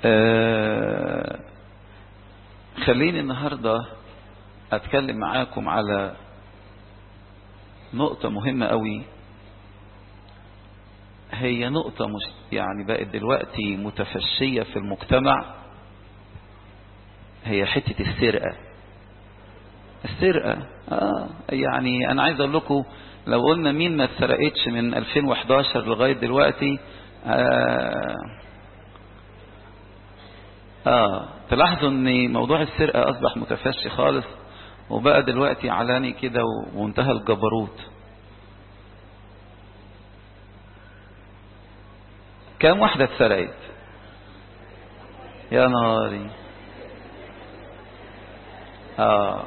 آه خليني النهاردة اتكلم معاكم على نقطة مهمة قوي هي نقطة مش يعني بقت دلوقتي متفشية في المجتمع هي حتة السرقة السرقة آه يعني أنا عايز أقول لكم لو قلنا مين ما اتسرقتش من 2011 لغاية دلوقتي آه, آه تلاحظوا أن موضوع السرقة أصبح متفشي خالص وبقى دلوقتي علاني كده وانتهى الجبروت كام واحدة اتسرقت يا نهاري اه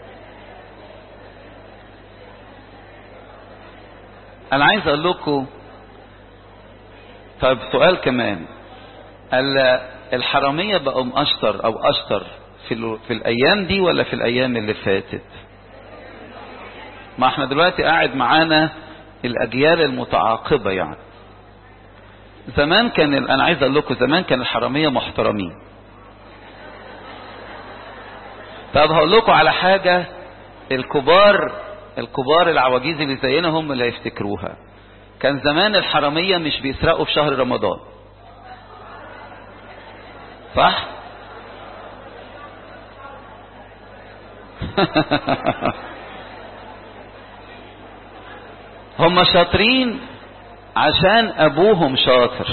انا عايز اقول لكم طيب سؤال كمان الحرامية بقوا اشطر او اشطر في, في الايام دي ولا في الايام اللي فاتت ما احنا دلوقتي قاعد معانا الاجيال المتعاقبة يعني زمان كان انا عايز اقول لكم زمان كان الحرامية محترمين طب هقول لكم على حاجة الكبار الكبار العواجيز اللي زينا هم اللي هيفتكروها كان زمان الحرامية مش بيسرقوا في شهر رمضان صح هم شاطرين عشان ابوهم شاطر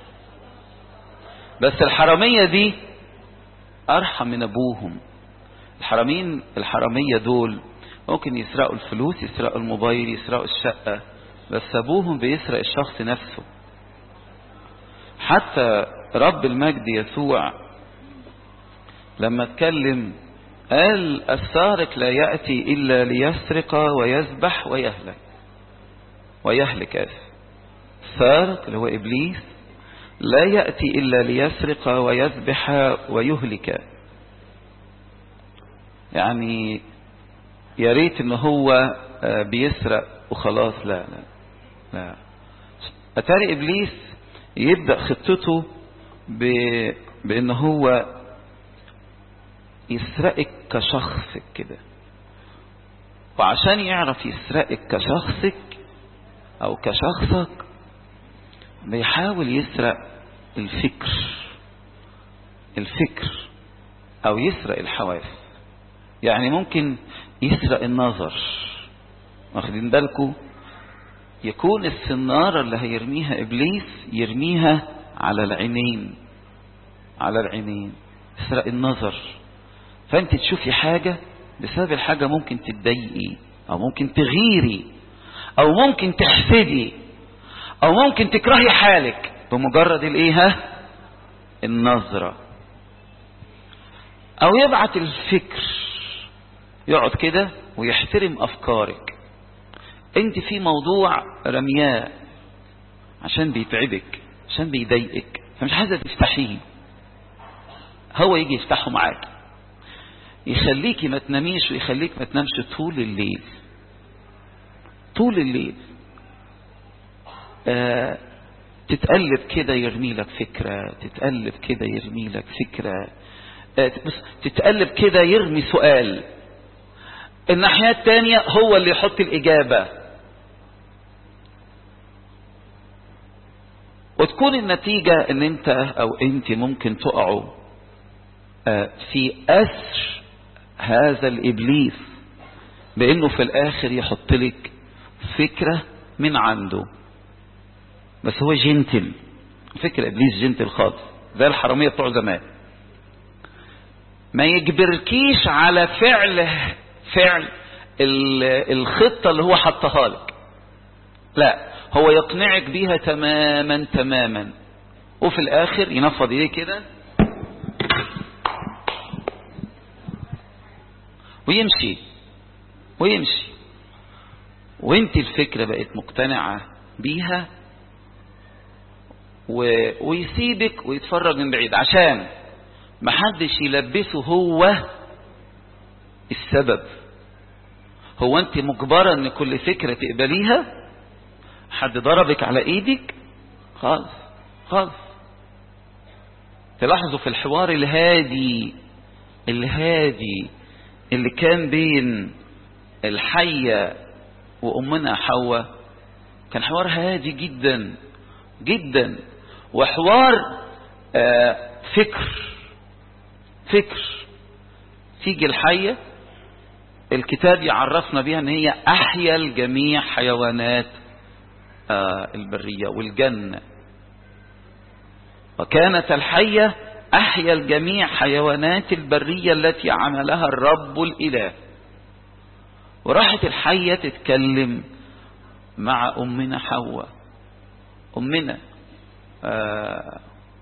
بس الحرامية دي ارحم من ابوهم الحرامين الحرامية دول ممكن يسرقوا الفلوس يسرقوا الموبايل يسرقوا الشقة بس ابوهم بيسرق الشخص نفسه حتى رب المجد يسوع لما اتكلم قال السارق لا يأتي إلا ليسرق ويذبح ويهلك ويهلك آسف السارق اللي هو إبليس لا يأتي إلا ليسرق ويذبح ويهلك يعني يا ريت ان هو بيسرق وخلاص لا لا لا اتاري ابليس يبدأ خطته ب... بان هو يسرقك كشخصك كده وعشان يعرف يسرقك كشخصك او كشخصك بيحاول يسرق الفكر الفكر او يسرق الحواس يعني ممكن يسرق النظر واخدين بالكم يكون السنارة اللي هيرميها ابليس يرميها على العينين على العينين يسرق النظر فانت تشوفي حاجة بسبب الحاجة ممكن تتضايقي او ممكن تغيري او ممكن تحسدي او ممكن تكرهي حالك بمجرد الايه ها النظرة او يبعت الفكر يقعد كده ويحترم افكارك انت في موضوع رمياه عشان بيتعبك عشان بيضايقك فمش عايزه تفتحيه هو يجي يفتحه معاك يخليكي ما تناميش ويخليك ما تنامش طول الليل طول الليل آه تتقلب كده يرمي لك فكرة تتقلب كده يرمي لك فكرة آه بس تتقلب كده يرمي سؤال الناحية التانية هو اللي يحط الإجابة وتكون النتيجة ان انت او انت ممكن تقعوا في أسر هذا الإبليس بأنه في الآخر يحط لك فكرة من عنده بس هو جنتل فكرة إبليس جنتل خالص زي الحرامية بتوع زمان ما يجبركيش على فعل فعل الخطة اللي هو حطها لك لا هو يقنعك بيها تماما تماما وفي الآخر ينفض ايديه كده ويمشي ويمشي وانت الفكرة بقت مقتنعة بيها و... ويسيبك ويتفرج من بعيد عشان محدش يلبسه هو السبب هو انت مجبرة ان كل فكرة تقبليها حد ضربك على ايدك خالص خالص تلاحظوا في الحوار الهادي الهادي اللي كان بين الحية وأمنا حواء كان حوار هادي جدا جدا وحوار آه فكر فكر تيجي الحية الكتاب يعرفنا بها ان هي احيا الجميع حيوانات آه البرية والجنة وكانت الحية احيا الجميع حيوانات البرية التي عملها الرب الاله وراحت الحية تتكلم مع امنا حواء امنا آه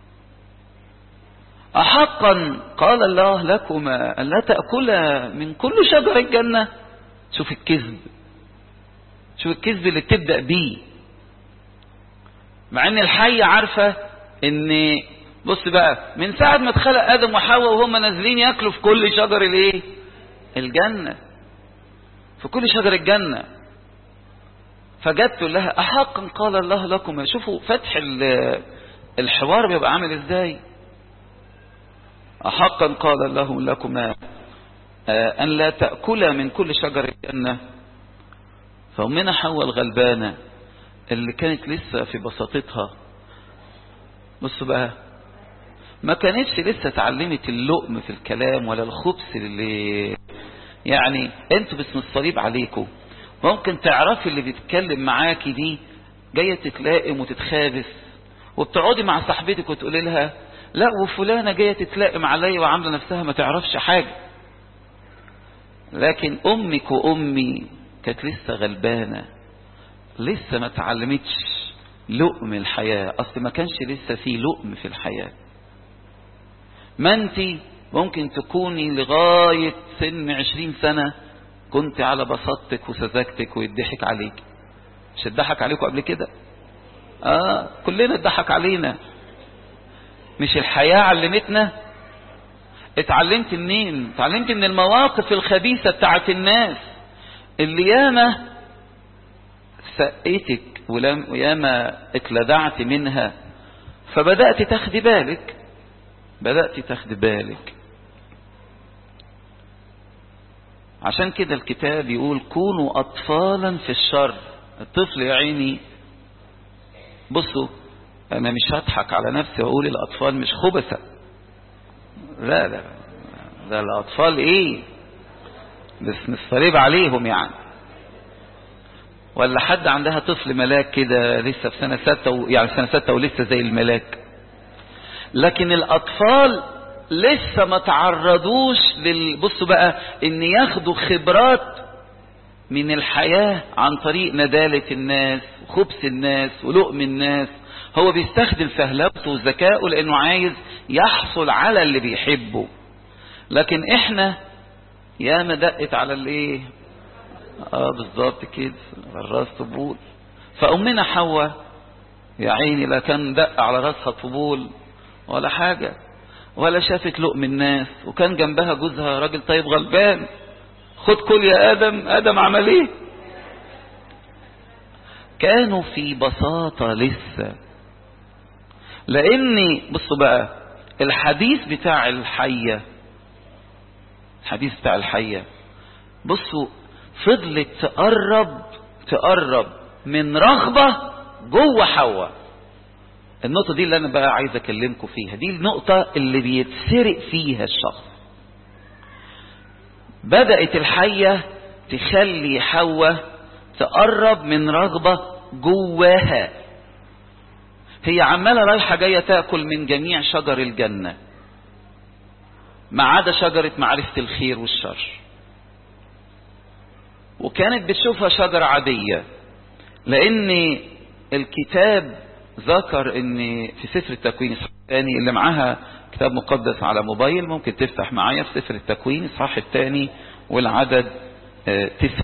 أحقا قال الله لكما ألا تأكلا من كل شجر الجنة شوف الكذب شوف الكذب اللي بتبدأ بيه مع ان الحية عارفة ان بص بقى من ساعة ما اتخلق ادم وحواء وهم نازلين ياكلوا في كل شجر الايه الجنة في كل شجر الجنة فجت تقول لها احقا قال الله لكم شوفوا فتح الحوار بيبقى عامل ازاي أحقا قال الله لكما أن لا تأكلا من كل شجر الجنة فأمنا حواء الغلبانة اللي كانت لسه في بساطتها بصوا بقى ما كانتش لسه اتعلمت اللؤم في الكلام ولا الخبث اللي يعني انتوا باسم الصليب عليكم ممكن تعرفي اللي بيتكلم معاكي دي جايه تتلائم وتتخابس وبتقعدي مع صاحبتك وتقولي لها لا وفلانة جاية تتلائم عليا وعاملة نفسها ما تعرفش حاجة لكن أمك وأمي كانت لسه غلبانة لسه ما تعلمتش لؤم الحياة أصل ما كانش لسه في لؤم في الحياة ما أنت ممكن تكوني لغاية سن عشرين سنة كنت على بساطتك وسذاجتك ويضحك عليك مش اتضحك عليكم قبل كده آه كلنا اتضحك علينا مش الحياة علمتنا اتعلمت منين اتعلمت من المواقف الخبيثة بتاعت الناس اللي ياما سقيتك ولم وياما اتلدعت منها فبدأت تاخدي بالك بدأت تاخدي بالك عشان كده الكتاب يقول كونوا أطفالا في الشر الطفل يا عيني بصوا أنا مش هضحك على نفسي وأقول الأطفال مش خبثة لا لا ده الأطفال إيه بس الصليب عليهم يعني ولا حد عندها طفل ملاك كده لسه في سنة ستة و... يعني سنة ستة ولسه زي الملاك لكن الأطفال لسه ما تعرضوش لل... بصوا بقى ان ياخدوا خبرات من الحياة عن طريق ندالة الناس وخبث الناس ولؤم الناس هو بيستخدم فهلوته وذكائه لانه عايز يحصل على اللي بيحبه لكن احنا ياما دقت على الايه اه بالظبط كده الراس طبول فامنا حواء يا عيني لا كان دق على راسها طبول ولا حاجة ولا شافت لقم الناس وكان جنبها جوزها راجل طيب غلبان خد كل يا ادم ادم عمل ايه كانوا في بساطة لسه لاني بصوا بقى الحديث بتاع الحية الحديث بتاع الحية بصوا فضلت تقرب تقرب من رغبة جوه حواء النقطة دي اللي أنا بقى عايز أكلمكم فيها دي النقطة اللي بيتسرق فيها الشخص بدأت الحية تخلي حواء تقرب من رغبة جواها هي عمالة رايحة جاية تاكل من جميع شجر الجنة ما عدا شجرة معرفة الخير والشر وكانت بتشوفها شجرة عادية لأن الكتاب ذكر ان في سفر التكوين الثاني اللي معاها كتاب مقدس على موبايل ممكن تفتح معايا في سفر التكوين اصحاح الثاني والعدد تسعة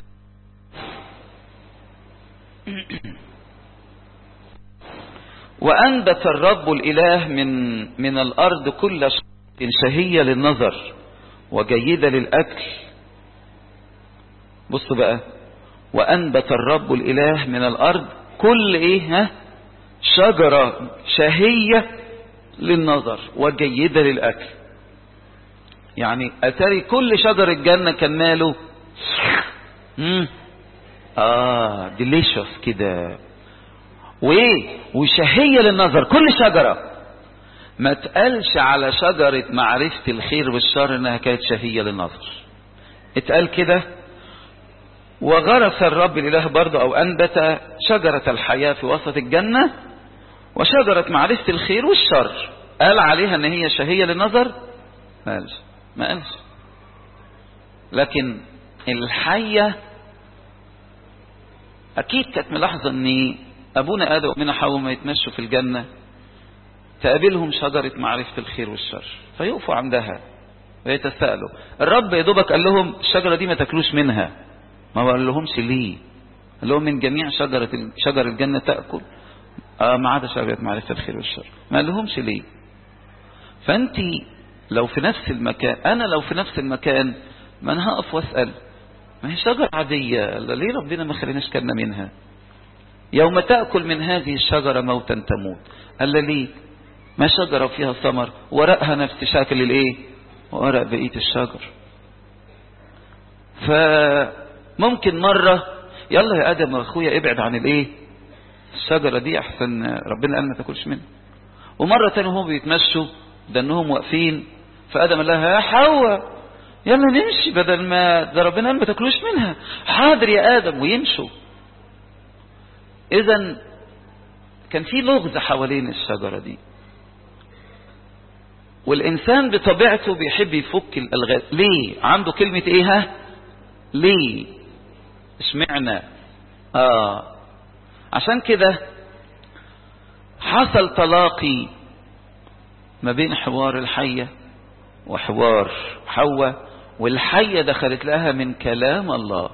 وأنبت الرب الإله من من الأرض كل شيء شهية للنظر وجيدة للأكل بصوا بقى وأنبت الرب الإله من الأرض كل إيه ها شجرة شهية للنظر وجيدة للأكل يعني أتاري كل شجر الجنة كان ماله مم. آه ديليشوس كده وإيه وشهية للنظر كل شجرة ما تقالش على شجرة معرفة الخير والشر انها كانت شهية للنظر اتقال كده وغرس الرب الاله برضه او انبت شجرة الحياة في وسط الجنة وشجرة معرفة الخير والشر قال عليها ان هي شهية للنظر ما قالش ما قالش لكن الحية اكيد كانت ملاحظة ان ابونا ادم وامنا حواء ما يتمشوا في الجنة تقابلهم شجرة معرفة الخير والشر فيقفوا عندها ويتساءلوا الرب يا دوبك قال لهم الشجرة دي ما تاكلوش منها ما قال لهمش ليه قال لهم من جميع شجرة شجر الجنة تأكل آه ما عدا شجرة معرفة الخير والشر ما قال لهمش ليه فأنت لو في نفس المكان أنا لو في نفس المكان ما أنا هقف وأسأل ما هي شجرة عادية ليه ربنا ما خليناش كلنا منها يوم تأكل من هذه الشجرة موتا تموت قال ليه ما شجرة فيها ثمر ورقها نفس شكل الايه ورق بقية الشجر فممكن مرة يلا يا ادم واخويا ابعد عن الايه الشجرة دي احسن ربنا قال ما تاكلش منها ومرة تانية هم بيتمشوا ده انهم واقفين فادم قال لها يا حواء يلا نمشي بدل ما ده ربنا قال ما تاكلوش منها حاضر يا ادم ويمشوا اذا كان في لغز حوالين الشجرة دي والإنسان بطبيعته بيحب يفك الألغاز ليه عنده كلمة إيه ها ليه اشمعنى آه عشان كده حصل تلاقي ما بين حوار الحية وحوار حواء والحية دخلت لها من كلام الله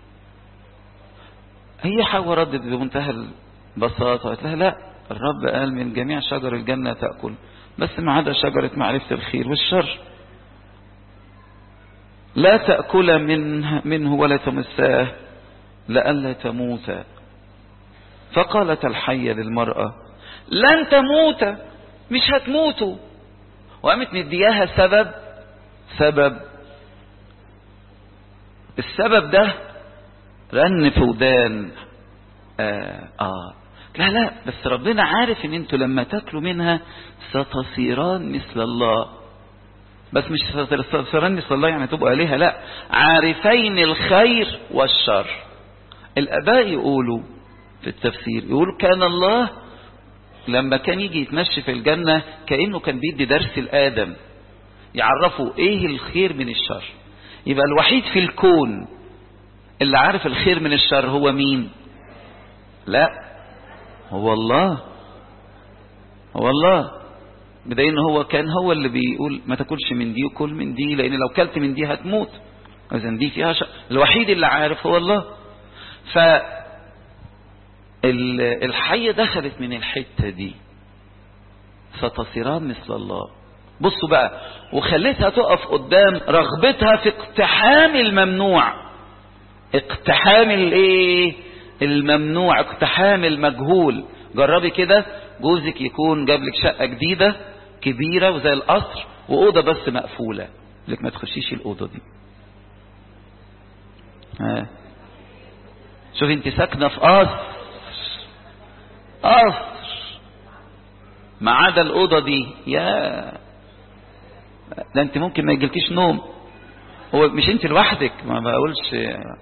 هي حواء ردت بمنتهى البساطة قالت لها لا الرب قال من جميع شجر الجنة تأكل بس ما عدا شجرة معرفة الخير والشر لا تأكل منه, منه ولا تمساه لئلا تموت فقالت الحية للمرأة لن تموت مش هتموتوا وقامت مدياها سبب سبب السبب ده رن في ودان آه, آه لا لا بس ربنا عارف ان انتوا لما تاكلوا منها ستصيران مثل الله بس مش ستصيران مثل الله يعني تبقى آلهة لا عارفين الخير والشر الاباء يقولوا في التفسير يقولوا كان الله لما كان يجي يتمشي في الجنة كأنه كان بيدي درس لآدم يعرفوا ايه الخير من الشر يبقى الوحيد في الكون اللي عارف الخير من الشر هو مين لا هو الله هو الله بدليل ان هو كان هو اللي بيقول ما تاكلش من دي وكل من دي لان لو كلت من دي هتموت اذا دي فيها شر الوحيد اللي عارف هو الله ف الحية دخلت من الحتة دي ستصيران مثل الله بصوا بقى وخليتها تقف قدام رغبتها في اقتحام الممنوع اقتحام الايه الممنوع اقتحام المجهول جربي كده جوزك يكون جاب لك شقة جديدة كبيرة وزي القصر وأوضة بس مقفولة لك ما تخشيش الأوضة دي ها شوف انت ساكنة في قصر قصر ما عدا الأوضة دي يا ده انت ممكن ما يجيلكيش نوم هو مش انت لوحدك ما بقولش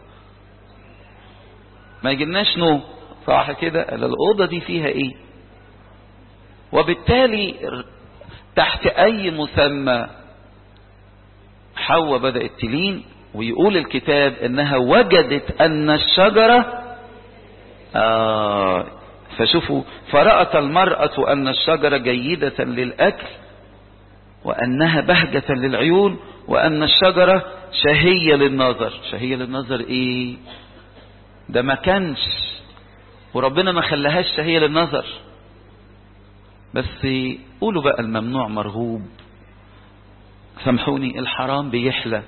ما يجيلناش نوم صح كده الأوضة دي فيها ايه وبالتالي تحت اي مسمى حواء بدأت تلين ويقول الكتاب انها وجدت ان الشجرة آه فشوفوا فرأت المرأة ان الشجرة جيدة للأكل وانها بهجة للعيون وان الشجرة شهية للنظر شهية للنظر ايه ده ما كانش وربنا ما خلاهاش شهية للنظر بس قولوا بقى الممنوع مرغوب سامحوني الحرام بيحلى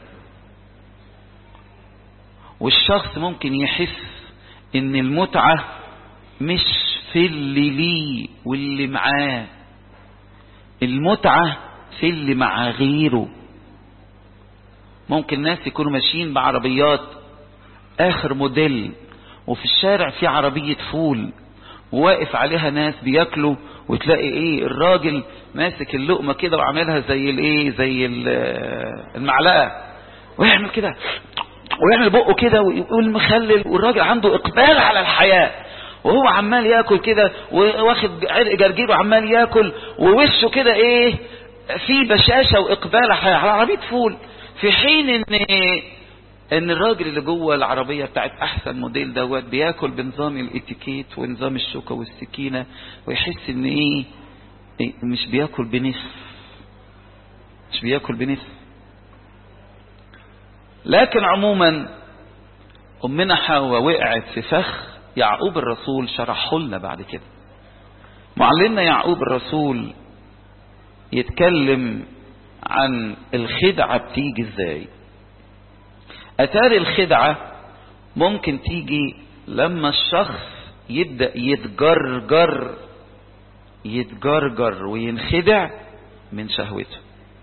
والشخص ممكن يحس ان المتعة مش في اللي ليه واللي معاه المتعة في اللي مع غيره ممكن ناس يكونوا ماشيين بعربيات اخر موديل وفي الشارع في عربية فول وواقف عليها ناس بياكلوا وتلاقي ايه الراجل ماسك اللقمة كده وعاملها زي الايه زي المعلقة ويعمل كده ويعمل بقه كده ويقول مخلل والراجل عنده اقبال على الحياة وهو عمال ياكل كده واخد عرق جرجير وعمال ياكل ووشه كده ايه في بشاشة واقبال على عربية فول في حين ان ان الراجل اللي جوه العربية بتاعت احسن موديل دوت بياكل بنظام الاتيكيت ونظام الشوكة والسكينة ويحس ان ايه, إيه مش بياكل بنصف مش بياكل بنصف لكن عموما امنا حواء وقعت في فخ يعقوب الرسول شرحه لنا بعد كده معلمنا يعقوب الرسول يتكلم عن الخدعة بتيجي ازاي اتاري الخدعة ممكن تيجي لما الشخص يبدأ يتجرجر يتجرجر وينخدع من شهوته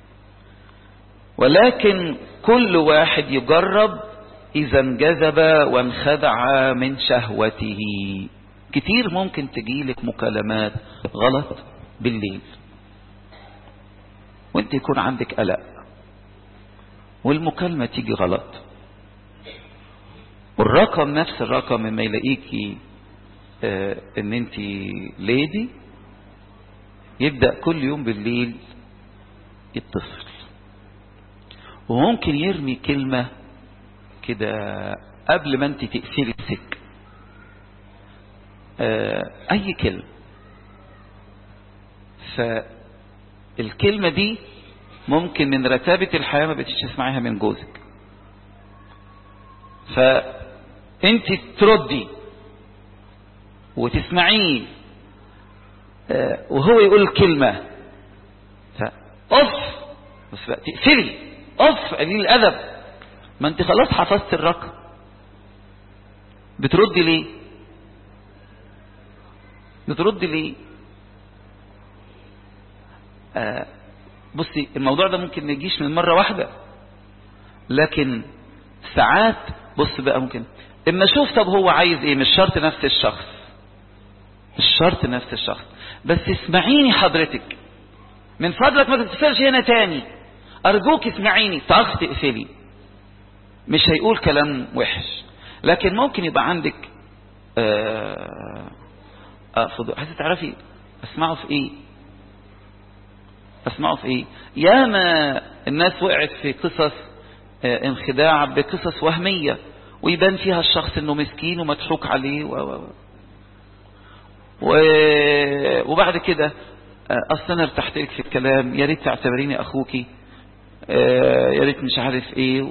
ولكن كل واحد يجرب اذا انجذب وانخدع من شهوته كتير ممكن تجيلك مكالمات غلط بالليل وانت يكون عندك قلق والمكالمة تيجي غلط والرقم نفس الرقم لما يلاقيكي اه ان انت ليدي يبدأ كل يوم بالليل يتصل وممكن يرمي كلمة كده قبل ما انت تقفلي السك اه اي كلمة فالكلمة دي ممكن من رتابة الحياة ما بتش تسمعيها من جوزك فانت تردي وتسمعيه اه وهو يقول كلمة فأف بس بقى تقفلي أف قليل الأدب ما انت خلاص حفظت الرقم بتردي ليه بتردي ليه آه بصي الموضوع ده ممكن ما يجيش من مرة واحدة لكن ساعات بص بقى ممكن اما اشوف طب هو عايز ايه مش شرط نفس الشخص مش شرط نفس الشخص بس اسمعيني حضرتك من فضلك ما تتصلش هنا تاني ارجوك اسمعيني طخ تقفلي مش هيقول كلام وحش لكن ممكن يبقى عندك آه آه عايزه تعرفي اسمعه في ايه اسمعه في ايه ياما الناس وقعت في قصص آه انخداع بقصص وهمية ويبان فيها الشخص انه مسكين ومضحوك عليه و... و... و... وبعد كده آه اصل انا ارتحت لك في الكلام يا ريت تعتبريني اخوكي آه يا ريت مش عارف ايه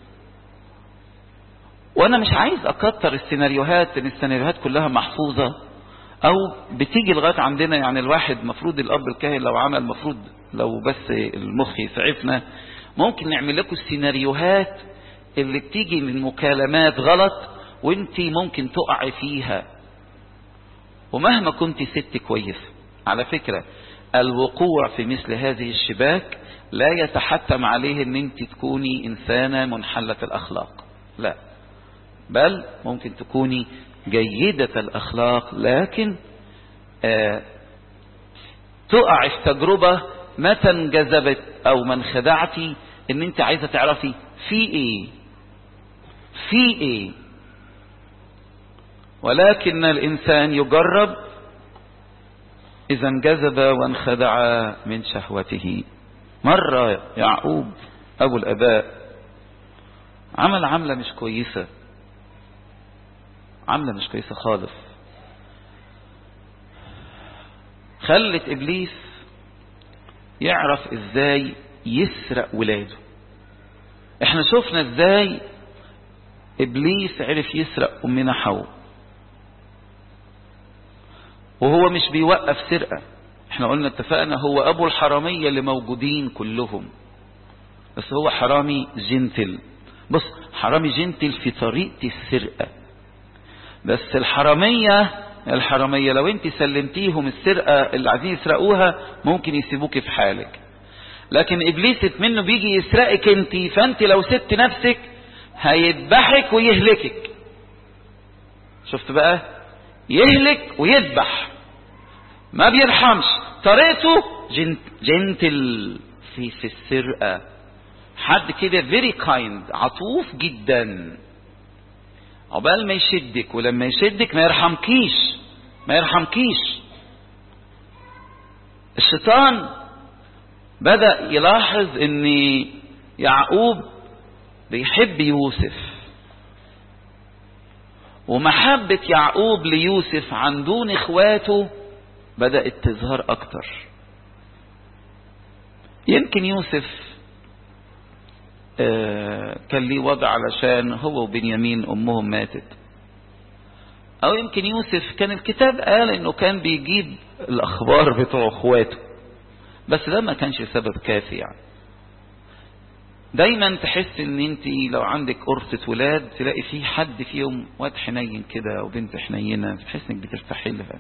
وانا مش عايز اكتر السيناريوهات ان السيناريوهات كلها محفوظة او بتيجي لغايه عندنا يعني الواحد مفروض الاب الكاهن لو عمل مفروض لو بس المخ يسعفنا ممكن نعمل لكم السيناريوهات اللي بتيجي من مكالمات غلط وانت ممكن تقعي فيها ومهما كنت ست كويس على فكرة الوقوع في مثل هذه الشباك لا يتحتم عليه ان انت تكوني انسانة منحلة الاخلاق لا بل ممكن تكوني جيدة الأخلاق لكن آه تقع في تجربة متى انجذبت أو من خدعتي إن أنت عايزة تعرفي في إيه في إيه ولكن الإنسان يجرب إذا انجذب وانخدع من شهوته مرة يعقوب أبو الأباء عمل عملة مش كويسة عاملة مش كويسة خالص خلت إبليس يعرف إزاي يسرق ولاده احنا شفنا إزاي إبليس عرف يسرق أمنا حواء وهو مش بيوقف سرقة احنا قلنا اتفقنا هو أبو الحرامية اللي موجودين كلهم بس هو حرامي جنتل بص حرامي جنتل في طريقة السرقة بس الحرامية الحرامية لو انت سلمتيهم السرقة اللي عايزين يسرقوها ممكن يسيبوك في حالك لكن ابليس منه بيجي يسرقك انت فانت لو سبت نفسك هيذبحك ويهلكك شفت بقى يهلك ويذبح ما بيرحمش طريقته جنت جنتل في في السرقة حد كده فيري كايند عطوف جدا عقبال ما يشدك ولما يشدك ما يرحمكيش ما يرحمكيش الشيطان بدأ يلاحظ ان يعقوب بيحب يوسف ومحبة يعقوب ليوسف عن دون اخواته بدأت تظهر اكتر يمكن يوسف كان ليه وضع علشان هو وبنيامين امهم ماتت او يمكن يوسف كان الكتاب قال انه كان بيجيب الاخبار بتوع اخواته بس ده ما كانش سبب كافي يعني دايما تحس ان انت لو عندك قرصة ولاد تلاقي في حد فيهم واد حنين كده وبنت حنينة تحس انك بترتاحي لها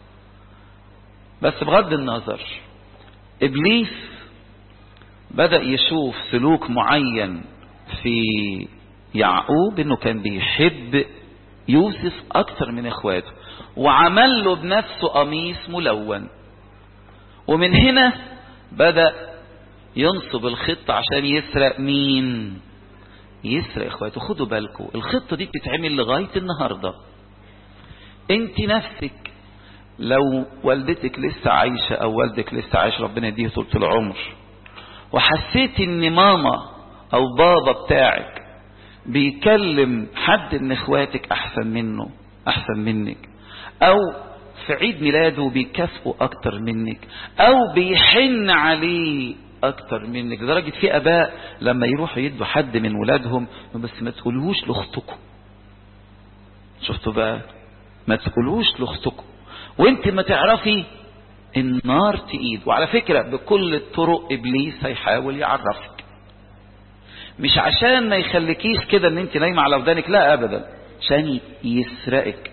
بس بغض النظر ابليس بدأ يشوف سلوك معين في يعقوب انه كان بيحب يوسف اكتر من اخواته وعمل له بنفسه قميص ملون ومن هنا بدأ ينصب الخطة عشان يسرق مين يسرق اخواته خدوا بالكم الخطة دي بتتعمل لغاية النهاردة انت نفسك لو والدتك لسه عايشة او والدك لسه عايش ربنا يديه طول العمر وحسيت ان ماما او بابا بتاعك بيكلم حد من اخواتك احسن منه احسن منك او في عيد ميلاده بيكافئه اكتر منك او بيحن عليه اكتر منك لدرجة في اباء لما يروحوا يدوا حد من ولادهم بس ما تقولوش لاختكم شفتوا بقى ما تقولوش لاختكم وانت ما تعرفي النار تقيد وعلى فكرة بكل الطرق ابليس هيحاول يعرفك مش عشان ما يخليكيش كده ان انت نايمة على ودانك لا ابدا عشان يسرقك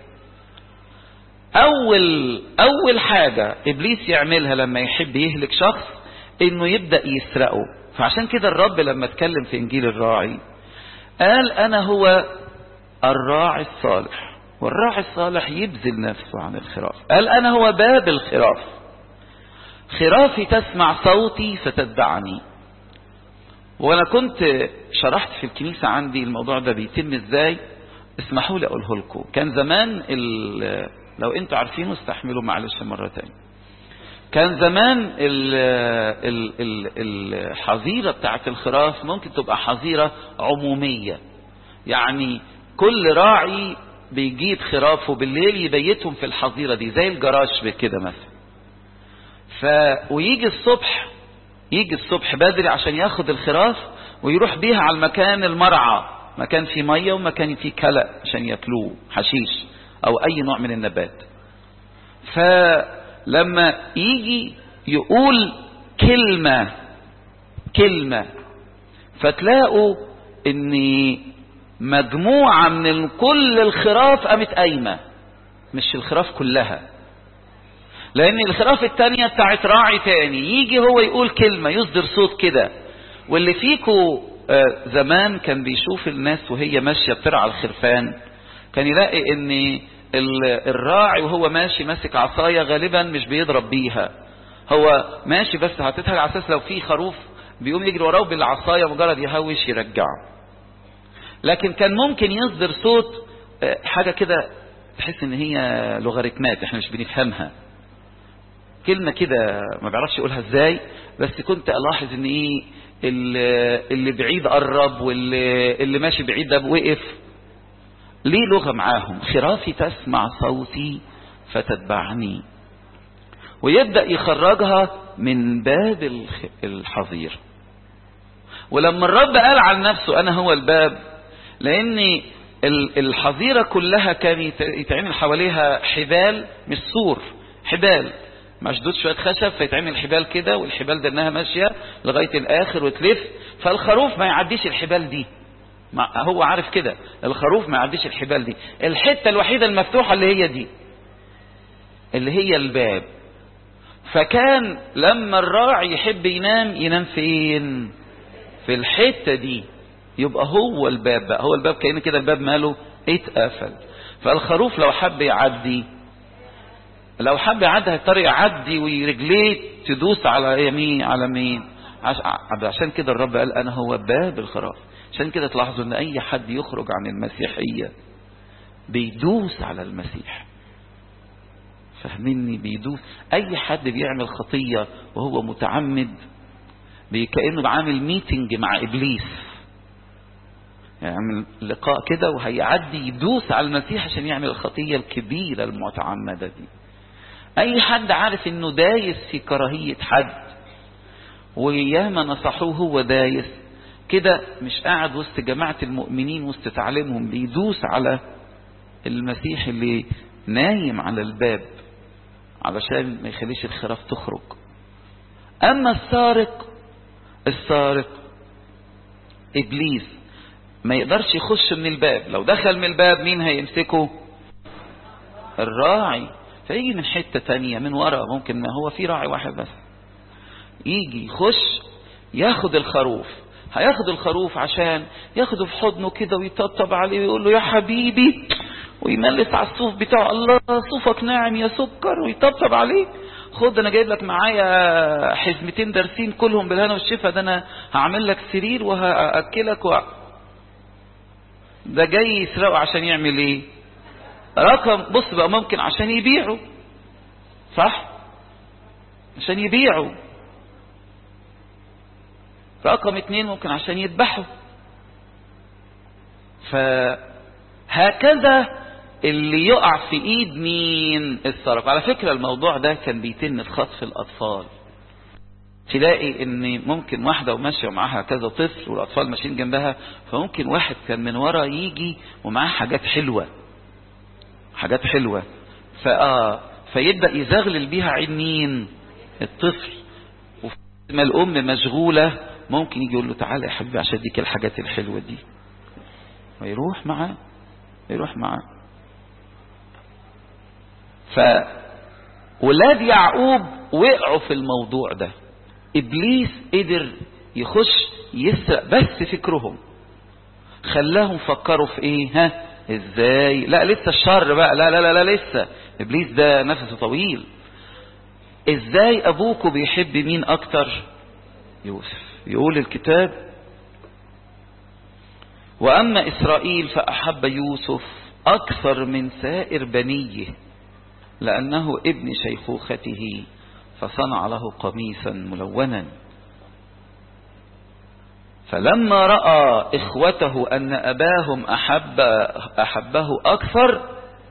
اول اول حاجة ابليس يعملها لما يحب يهلك شخص انه يبدأ يسرقه فعشان كده الرب لما اتكلم في انجيل الراعي قال انا هو الراعي الصالح والراعي الصالح يبذل نفسه عن الخراف قال انا هو باب الخراف خرافي تسمع صوتي فتتبعني وانا كنت شرحت في الكنيسة عندي الموضوع ده بيتم ازاي اسمحوا لي اقوله لكم كان زمان لو انتوا عارفينه استحملوا معلش مرة تانية كان زمان ال ال ال الحظيرة بتاعت الخراف ممكن تبقى حظيرة عمومية يعني كل راعي بيجيب خرافه بالليل يبيتهم في الحظيرة دي زي الجراج كده مثلا ف ويجي الصبح يجي الصبح بدري عشان ياخد الخراف ويروح بيها على المكان المرعى مكان فيه ميه ومكان فيه كلأ عشان ياكلوه حشيش او اي نوع من النبات فلما يجي يقول كلمة كلمة فتلاقوا ان مجموعة من كل الخراف قامت قايمة مش الخراف كلها لان الخراف التانية بتاعت راعي تاني يجي هو يقول كلمة يصدر صوت كده واللي فيكو زمان كان بيشوف الناس وهي ماشية بترعى الخرفان كان يلاقي ان الراعي وهو ماشي ماسك عصاية غالبا مش بيضرب بيها هو ماشي بس حاططها على اساس لو في خروف بيقوم يجري وراه بالعصاية مجرد يهوش يرجعه لكن كان ممكن يصدر صوت حاجة كده تحس ان هي لوغاريتمات احنا مش بنفهمها كلمة كده ما بعرفش اقولها ازاي بس كنت الاحظ ان ايه اللي بعيد قرب واللي اللي ماشي بعيد ده وقف ليه لغة معاهم خرافي تسمع صوتي فتتبعني ويبدأ يخرجها من باب الحظير ولما الرب قال عن نفسه انا هو الباب لان الحظيرة كلها كان يتعمل حواليها حبال مش سور حبال مشدود شوية خشب فيتعمل حبال كده والحبال ده انها ماشية لغاية الاخر وتلف فالخروف ما يعديش الحبال دي هو عارف كده الخروف ما يعديش الحبال دي الحتة الوحيدة المفتوحة اللي هي دي اللي هي الباب فكان لما الراعي يحب ينام ينام فين في الحتة دي يبقى هو الباب بقى هو الباب كأن كده الباب ماله اتقفل فالخروف لو حب يعدي لو حب يعدي هيضطر يعدي ورجليه تدوس على يمين على مين عشان كده الرب قال انا هو باب الخراف عشان كده تلاحظوا ان اي حد يخرج عن المسيحية بيدوس على المسيح فاهميني بيدوس اي حد بيعمل خطية وهو متعمد كأنه عامل ميتنج مع ابليس يعمل لقاء كده وهيعدي يدوس على المسيح عشان يعمل الخطية الكبيرة المتعمدة دي اي حد عارف انه دايس في كراهية حد وياما نصحوه هو دايس كده مش قاعد وسط جماعة المؤمنين وسط تعليمهم بيدوس على المسيح اللي نايم على الباب علشان ما يخليش الخراف تخرج اما السارق السارق ابليس ما يقدرش يخش من الباب لو دخل من الباب مين هيمسكه الراعي فيجي من حتة تانية من ورا ممكن ما هو في راعي واحد بس يجي يخش ياخد الخروف هياخد الخروف عشان ياخده في حضنه كده ويطبطب عليه ويقول له يا حبيبي ويملس على الصوف بتاعه الله صوفك ناعم يا سكر ويطبطب عليه خد انا جايب لك معايا حزمتين دارسين كلهم بالهنا والشفا ده انا هعمل لك سرير وهاكلك و... ده جاي يسرقه عشان يعمل ايه رقم بص بقى ممكن عشان يبيعه صح عشان يبيعه رقم اتنين ممكن عشان يذبحه فهكذا اللي يقع في ايد مين السرق على فكرة الموضوع ده كان بيتم في خطف الاطفال تلاقي ان ممكن واحدة وماشية ومعاها كذا طفل والاطفال ماشيين جنبها فممكن واحد كان من ورا يجي ومعاه حاجات حلوة حاجات حلوة فآه فيبدأ يزغلل بيها عين مين الطفل وما الام مشغولة ممكن يجي يقول له تعالى يا حبيبي عشان اديك الحاجات الحلوة دي ويروح معاه يروح معاه فولاد يعقوب وقعوا في الموضوع ده ابليس قدر يخش يسرق بس فكرهم خلاهم فكروا في ايه ها ازاي لا لسه الشر بقى لا لا لا, لا لسه ابليس ده نفسه طويل ازاي ابوكوا بيحب مين اكتر يوسف يقول الكتاب واما اسرائيل فاحب يوسف اكثر من سائر بنيه لانه ابن شيخوخته فصنع له قميصا ملونا فلما راى اخوته ان اباهم احب احبه اكثر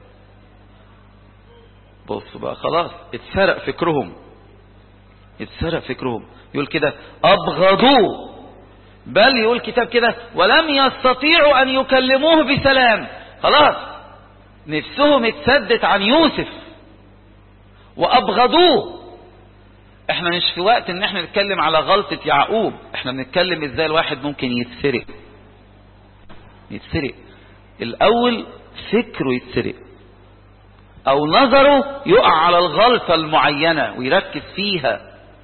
بص بقى خلاص اتسرق فكرهم اتسرق فكرهم يقول كده ابغضوه بل يقول كتاب كده ولم يستطيعوا ان يكلموه بسلام خلاص نفسهم اتسدت عن يوسف وابغضوه احنا مش في وقت ان احنا نتكلم على غلطة يعقوب احنا بنتكلم ازاي الواحد ممكن يتسرق يتسرق الاول فكره يتسرق او نظره يقع على الغلطة المعينة ويركز فيها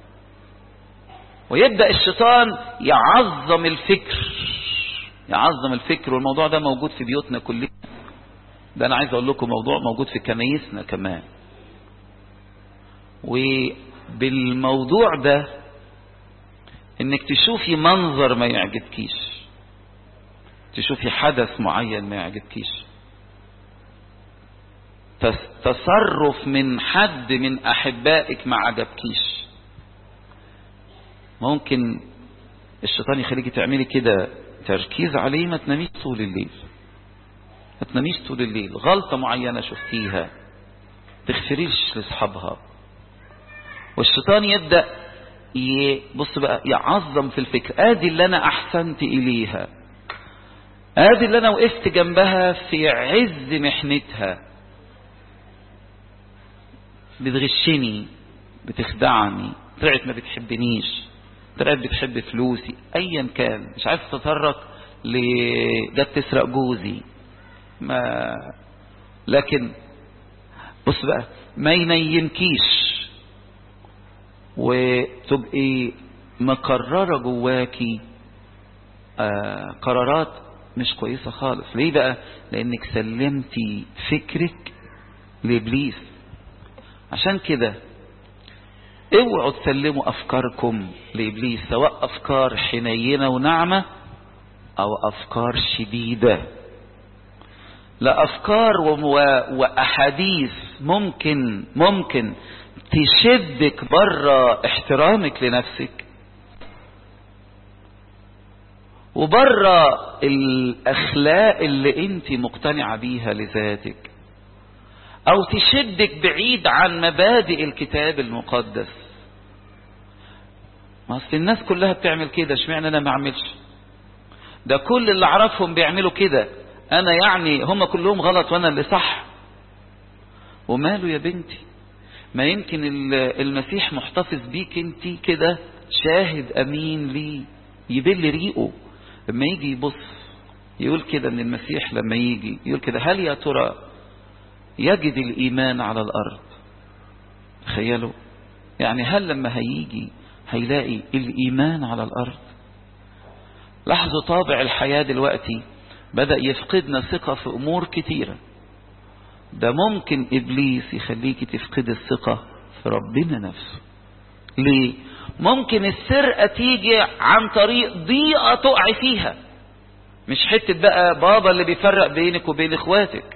ويبدأ الشيطان يعظم الفكر يعظم الفكر والموضوع ده موجود في بيوتنا كلنا ده انا عايز اقول لكم موضوع موجود في كنايسنا كمان وبالموضوع ده انك تشوفي منظر ما يعجبكيش تشوفي حدث معين ما يعجبكيش تصرف من حد من احبائك ما عجبكيش ممكن الشيطان يخليكي تعملي كده تركيز عليه ما تناميش طول الليل ما تناميش طول الليل غلطة معينة شفتيها تغفريش لاصحابها والشيطان يبدأ بص بقى يعظم في الفكر ادي اللي انا احسنت اليها ادي اللي انا وقفت جنبها في عز محنتها بتغشني بتخدعني طلعت ما بتحبنيش طلعت بتحب فلوسي ايا كان مش عايز تتطرق جت تسرق جوزي ما لكن بص بقى ما ينيمكيش وتبقي مقررة جواكي آه قرارات مش كويسة خالص ليه بقى لانك سلمتي فكرك لابليس عشان كده اوعوا تسلموا افكاركم لابليس سواء افكار حنينة وناعمة او افكار شديدة لا افكار واحاديث ممكن ممكن تشدك بره احترامك لنفسك وبره الاخلاق اللي انت مقتنعة بيها لذاتك او تشدك بعيد عن مبادئ الكتاب المقدس ما اصل الناس كلها بتعمل كده اشمعنى انا ما اعملش ده كل اللي اعرفهم بيعملوا كده انا يعني هم كلهم غلط وانا اللي صح وماله يا بنتي ما يمكن المسيح محتفظ بيك انت كده شاهد امين ليه يبل ريقه لما يجي يبص يقول كده ان المسيح لما يجي يقول كده هل يا ترى يجد الايمان على الارض تخيلوا يعني هل لما هيجي هيلاقي الايمان على الارض لاحظوا طابع الحياة دلوقتي بدأ يفقدنا ثقة في امور كتيرة ده ممكن ابليس يخليك تفقد الثقة في ربنا نفسه ليه ممكن السرقة تيجي عن طريق ضيقة تقع فيها مش حتة بقى بابا اللي بيفرق بينك وبين اخواتك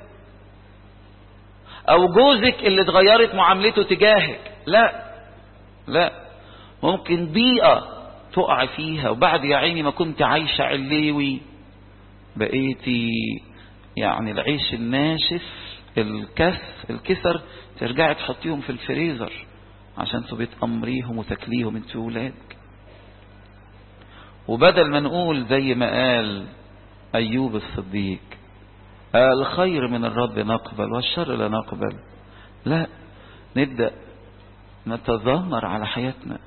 او جوزك اللي اتغيرت معاملته تجاهك لا لا ممكن ضيقة تقع فيها وبعد يا عيني ما كنت عايشة عليوي بقيتي يعني العيش الناشف الكس الكسر ترجعي تحطيهم في الفريزر عشان تبقي تأمريهم وتاكليهم انت وولادك وبدل ما نقول زي ما قال أيوب الصديق الخير من الرب نقبل والشر لا نقبل لا نبدأ نتذمر على حياتنا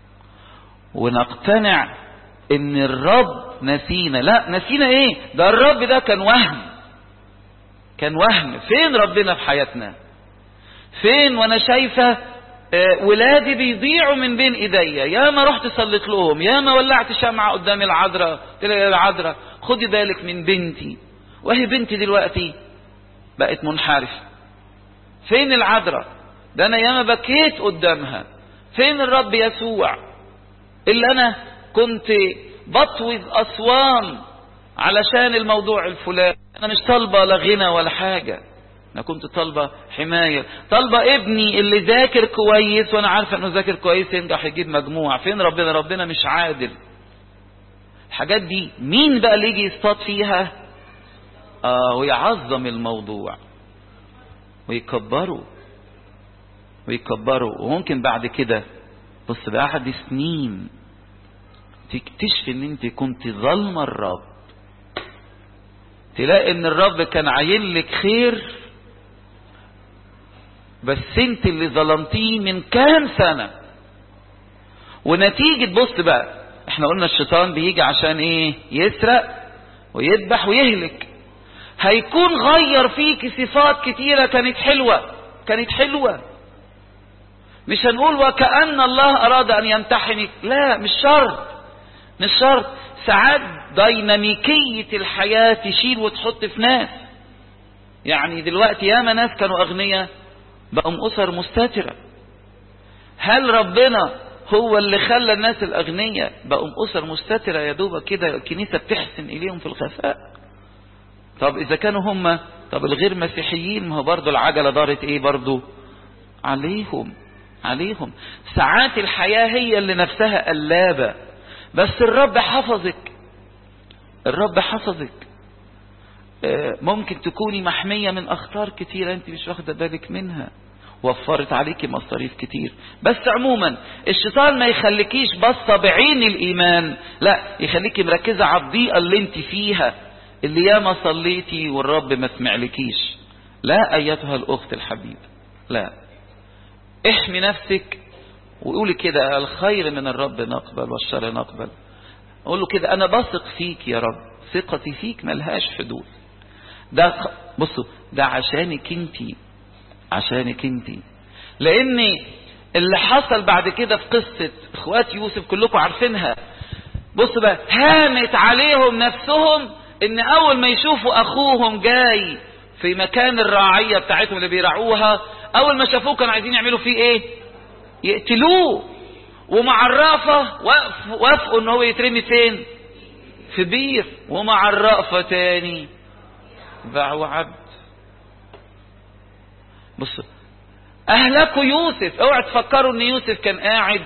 ونقتنع ان الرب نسينا لا نسينا ايه ده الرب ده كان وهم كان وهم فين ربنا في حياتنا فين وانا شايفة آه ولادي بيضيعوا من بين ايديا يا ما رحت صليت لهم يا ما ولعت شمعة قدام العذراء قلت لها يا العذراء خدي بالك من بنتي وهي بنتي دلوقتي بقت منحرفة فين العذراء ده انا ياما بكيت قدامها فين الرب يسوع اللي انا كنت بطوز اسوان علشان الموضوع الفلاني انا مش طالبه لا غنى ولا حاجه انا كنت طالبه حمايه طالبه ابني اللي ذاكر كويس وانا عارفه انه ذاكر كويس ينجح يجيب مجموع فين ربنا ربنا مش عادل الحاجات دي مين بقى اللي يجي يصطاد فيها آه ويعظم الموضوع ويكبره ويكبره وممكن بعد كده بص بعد سنين تكتشف ان انت كنت ظالمه الرب تلاقي ان الرب كان عاين لك خير بس انت اللي ظلمتيه من كام سنة ونتيجة بص بقى احنا قلنا الشيطان بيجي عشان ايه يسرق ويذبح ويهلك هيكون غير فيك صفات كتيرة كانت حلوة كانت حلوة مش هنقول وكأن الله أراد أن يمتحنك لا مش شرط مش شرط ساعات ديناميكية الحياة تشيل وتحط في ناس يعني دلوقتي ياما ناس كانوا أغنياء بقوا أسر مستترة هل ربنا هو اللي خلى الناس الأغنياء بقوا أسر مستترة يا دوبك كده الكنيسة بتحسن إليهم في الخفاء طب إذا كانوا هم طب الغير مسيحيين ما هو برضه العجلة دارت إيه برضه عليهم عليهم ساعات الحياة هي اللي نفسها قلابة بس الرب حفظك الرب حفظك ممكن تكوني محمية من أخطار كتيرة أنت مش واخدة بالك منها وفرت عليكي مصاريف كتير بس عموما الشيطان ما يخليكيش بصة بعين الإيمان لا يخليكي مركزة على الضيقة اللي انت فيها اللي ياما صليتي والرب ما سمعلكيش لا أيتها الأخت الحبيبة لا احمي نفسك وقولي كده الخير من الرب نقبل والشر نقبل اقول له كده انا بثق فيك يا رب ثقتي فيك ملهاش حدود ده بصوا ده عشانك انت عشانك انت لان اللي حصل بعد كده في قصة اخوات يوسف كلكم عارفينها بص بقى هانت عليهم نفسهم ان اول ما يشوفوا اخوهم جاي في مكان الراعية بتاعتهم اللي بيرعوها اول ما شافوه كانوا عايزين يعملوا فيه ايه يقتلوه ومع الرأفة وافقوا ان هو يترمي فين في بير ومع الرأفة تاني باعوا عبد بص اهلكوا يوسف اوعى تفكروا ان يوسف كان قاعد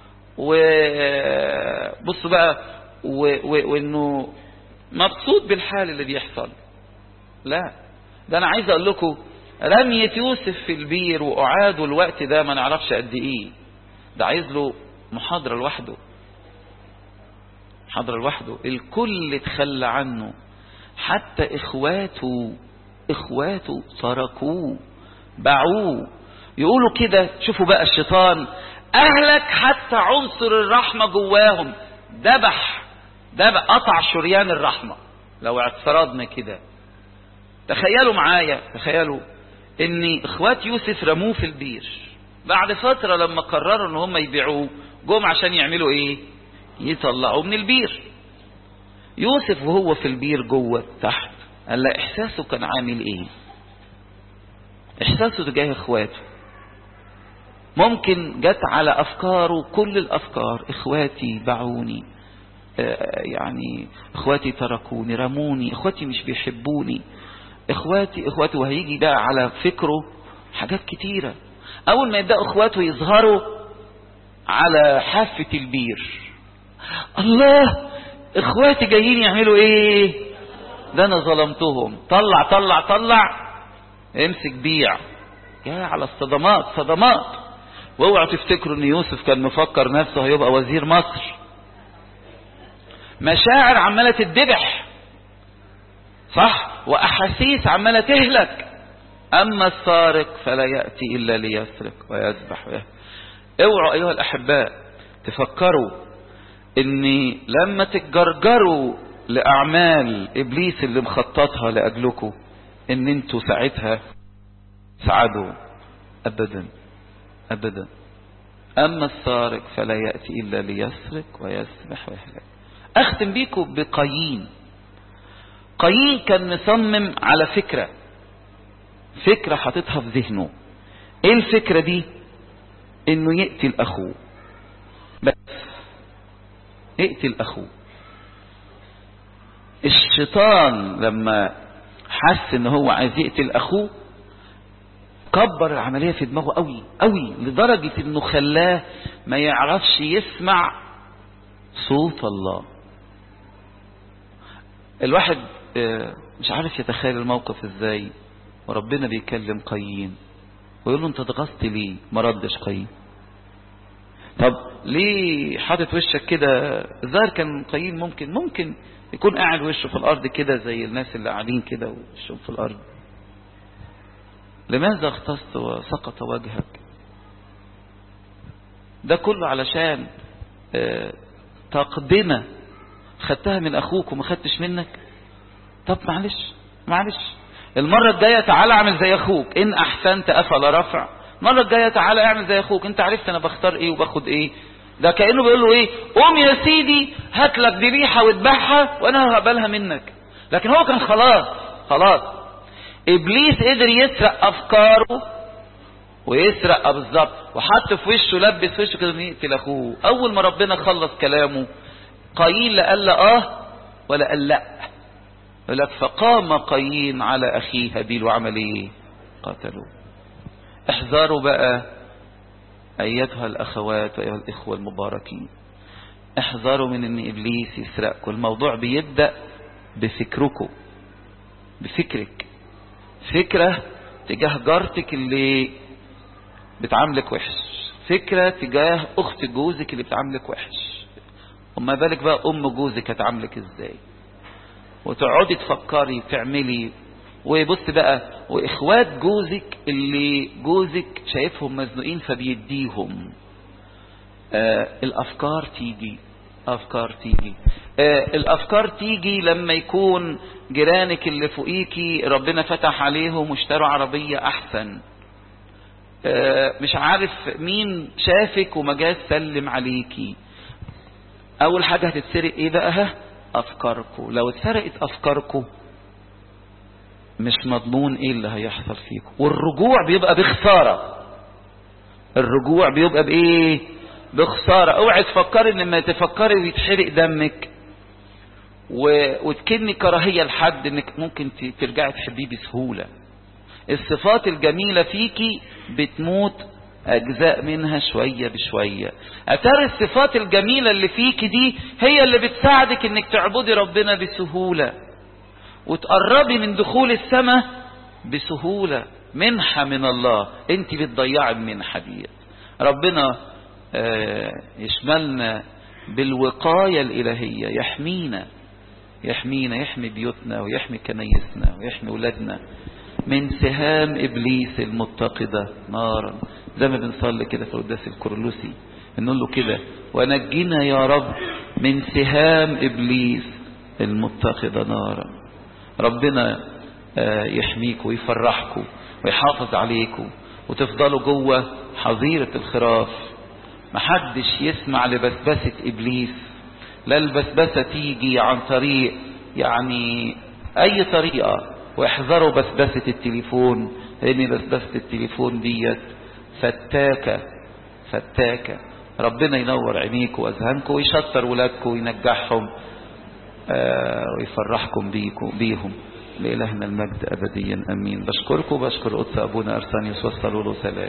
وبصوا بقى و... و... وانه مبسوط بالحال اللي بيحصل لا ده انا عايز اقول لكم رمية يوسف في البير واعاده الوقت ده ما نعرفش قد ايه ده عايز له محاضرة لوحده محاضرة لوحده الكل اتخلى عنه حتى اخواته اخواته تركوه باعوه يقولوا كده شوفوا بقى الشيطان اهلك حتى عنصر الرحمة جواهم دبح دبح قطع شريان الرحمة لو اعترضنا كده تخيلوا معايا تخيلوا ان اخوات يوسف رموه في البير بعد فترة لما قرروا ان هم يبيعوه جم عشان يعملوا ايه يطلعوه من البير يوسف وهو في البير جوه تحت قال لا احساسه كان عامل ايه احساسه تجاه اخواته ممكن جت على افكاره كل الافكار اخواتي باعوني يعني اخواتي تركوني رموني اخواتي مش بيحبوني اخواتي اخواتي وهيجي بقى على فكره حاجات كتيرة اول ما يبدأ اخواته يظهروا على حافة البير الله اخواتي جايين يعملوا ايه ده انا ظلمتهم طلع طلع طلع امسك بيع يا على الصدمات صدمات واوعوا تفتكروا ان يوسف كان مفكر نفسه هيبقى وزير مصر مشاعر عمالة تدبح صح واحاسيس عمالة تهلك اما السارق فلا يأتي الا ليسرق ويذبح ويهلك اوعوا ايها الاحباء تفكروا ان لما تتجرجروا لاعمال ابليس اللي مخططها لاجلكم ان انتوا ساعتها سعدوا ابدا ابدا اما السارق فلا يأتي الا ليسرق ويسبح ويهلك اختم بيكم بقايين قايين كان مصمم على فكرة فكرة حاططها في ذهنه ايه الفكرة دي انه يقتل اخوه بس يقتل اخوه الشيطان لما حس ان هو عايز يقتل اخوه كبر العملية في دماغه قوي قوي لدرجة انه خلاه ما يعرفش يسمع صوت الله الواحد مش عارف يتخيل الموقف ازاي وربنا بيكلم قايين ويقول له انت اتغصت ليه ما ردش قايين طب ليه حاطط وشك كده الظاهر كان قايين ممكن ممكن يكون قاعد وشه في الارض كده زي الناس اللي قاعدين كده وشهم في الارض لماذا اختصت وسقط وجهك ده كله علشان اه تقدمة خدتها من اخوك وما خدتش منك طب معلش معلش المرة الجاية تعالى اعمل زي اخوك ان احسنت افل رفع المرة الجاية تعالى اعمل زي اخوك انت عرفت انا بختار ايه وباخد ايه ده كأنه بيقول له ايه قوم يا سيدي هات لك ذبيحة واذبحها وانا هقبلها منك لكن هو كان خلاص خلاص ابليس قدر يسرق افكاره ويسرق بالظبط وحط في وشه لبس في وشه كده يقتل اخوه اول ما ربنا خلص كلامه قايين لا قال لا اه ولا قال لا يقول لك فقام قايين على اخيه هابيل وعمل ايه قتلوه احذروا بقى ايتها الاخوات وايها الاخوه المباركين احذروا من ان ابليس يسرقكم الموضوع بيبدا بفكركم بفكرك فكره تجاه جارتك اللي بتعاملك وحش فكره تجاه اخت جوزك اللي بتعاملك وحش وما بالك بقى ام جوزك هتعاملك ازاي وتقعدي تفكري تعملي وبص بقى واخوات جوزك اللي جوزك شايفهم مزنوقين فبيديهم آه الافكار تيجي افكار تيجي آه الافكار تيجي لما يكون جيرانك اللي فوقيكي ربنا فتح عليهم واشتروا عربية احسن مش عارف مين شافك وما جاش سلم عليكي اول حاجة هتتسرق ايه بقى افكاركم لو اتسرقت افكاركم مش مضمون ايه اللي هيحصل فيكم والرجوع بيبقى بخسارة الرجوع بيبقى بايه بخسارة اوعي تفكري ان لما تفكري ويتحرق دمك و... وتكني كراهية لحد انك ممكن ترجعي تحبيه بسهولة الصفات الجميلة فيكي بتموت اجزاء منها شوية بشوية اثار الصفات الجميلة اللي فيكي دي هي اللي بتساعدك انك تعبدي ربنا بسهولة وتقربي من دخول السماء بسهولة منحة من الله انت بتضيعي المنحة دي ربنا يشملنا بالوقاية الإلهية يحمينا يحمينا يحمي بيوتنا ويحمي كنايسنا ويحمي ولادنا من سهام إبليس المتقدة نارا زي ما بنصلي كده في القداس الكرلوسي نقول له كده ونجينا يا رب من سهام إبليس المتقدة نارا ربنا يحميكم ويفرحكم ويحافظ عليكم وتفضلوا جوه حظيرة الخراف محدش يسمع لبسبسة إبليس لا البسبسة تيجي عن طريق يعني أي طريقة واحذروا بسبسة التليفون لأن بسبسة التليفون ديت فتاكة فتاكة ربنا ينور عينيكم وأذهانكم ويشطر ولادكم وينجحهم آه ويفرحكم بيكم بيهم لإلهنا المجد أبديا أمين بشكركم بشكر قدس أبونا أرسانيوس وصلوا له سلام